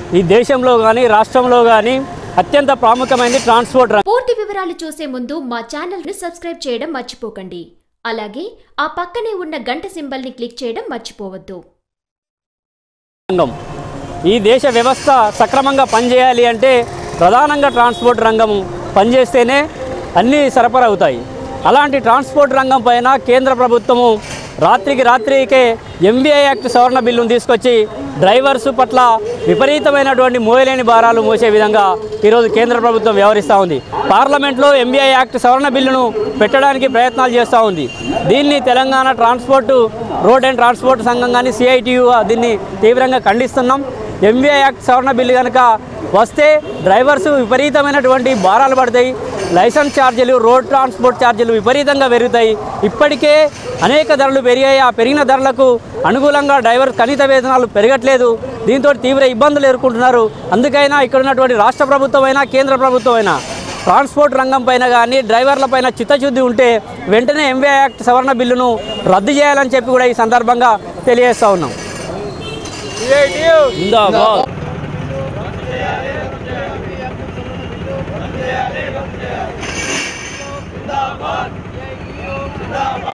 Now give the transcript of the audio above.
ఈ దేశంలో కానీ రాష్ట్రంలో కానీ అత్యంత ప్రాముఖ్యమైనది ట్రాన్స్పోర్ట్ రంగం పూర్తి వివరాలు చూసే ముందు మా ఛానల్ ని సబ్స్క్రైబ్ చేయడం మర్చిపోకండి అలాగే ఆ పక్కనే ఉన్న గంట సింబల్ ని క్లిక్ చేయడం మర్చిపోవద్దు రంగం ఈ దేశ వ్యవస్థ సక్రమంగా పనిచేయాలి అంటే ప్రధానంగా ట్రాన్స్పోర్ట్ రంగం పనిచేస్తేనే అన్నీ సరఫరా అవుతాయి అలాంటి ట్రాన్స్పోర్ట్ రంగం పైన కేంద్ర ప్రభుత్వము రాత్రికి రాత్రికే ఎంబీఐ యాక్ట్ సవరణ బిల్లును తీసుకొచ్చి డ్రైవర్స్ పట్ల విపరీతమైనటువంటి మోయలేని భారాలు మోసే విధంగా ఈరోజు కేంద్ర ప్రభుత్వం వ్యవహరిస్తూ ఉంది పార్లమెంట్లో ఎంబీఐ యాక్ట్ సవరణ బిల్లును పెట్టడానికి ప్రయత్నాలు చేస్తూ ఉంది దీన్ని Telangana transport road and transport సంఘం కానీ సిఐటియు దీన్ని తీవ్రంగా ఖండిస్తున్నాం ఎంబీఐ యాక్ట్ సవరణ బిల్లు కనుక వస్తే డ్రైవర్స్ విపరీతమైనటువంటి భారాలు పడతాయి లైసెన్స్ ఛార్జీలు రోడ్ ట్రాన్స్పోర్ట్ ఛార్జీలు విపరీతంగా పెరుగుతాయి ఇప్పటికే అనేక ధరలు పెరిగాయి ఆ పెరిగిన ధరలకు అనుకూలంగా డ్రైవర్ కనీత వేతనాలు పెరగట్లేదు దీంతో తీవ్ర ఇబ్బందులు ఎదుర్కొంటున్నారు అందుకైనా ఇక్కడ ఉన్నటువంటి రాష్ట్ర ప్రభుత్వం అయినా కేంద్ర ప్రభుత్వం అయినా ట్రాన్స్పోర్ట్ రంగం పైన కానీ డ్రైవర్ల పైన చిత్తశుద్ధి ఉంటే వెంటనే ఎంవీఐ యాక్ట్ సవరణ బిల్లును రద్దు చేయాలని చెప్పి కూడా ఈ సందర్భంగా తెలియజేస్తా ఉన్నాం జిందాబాద్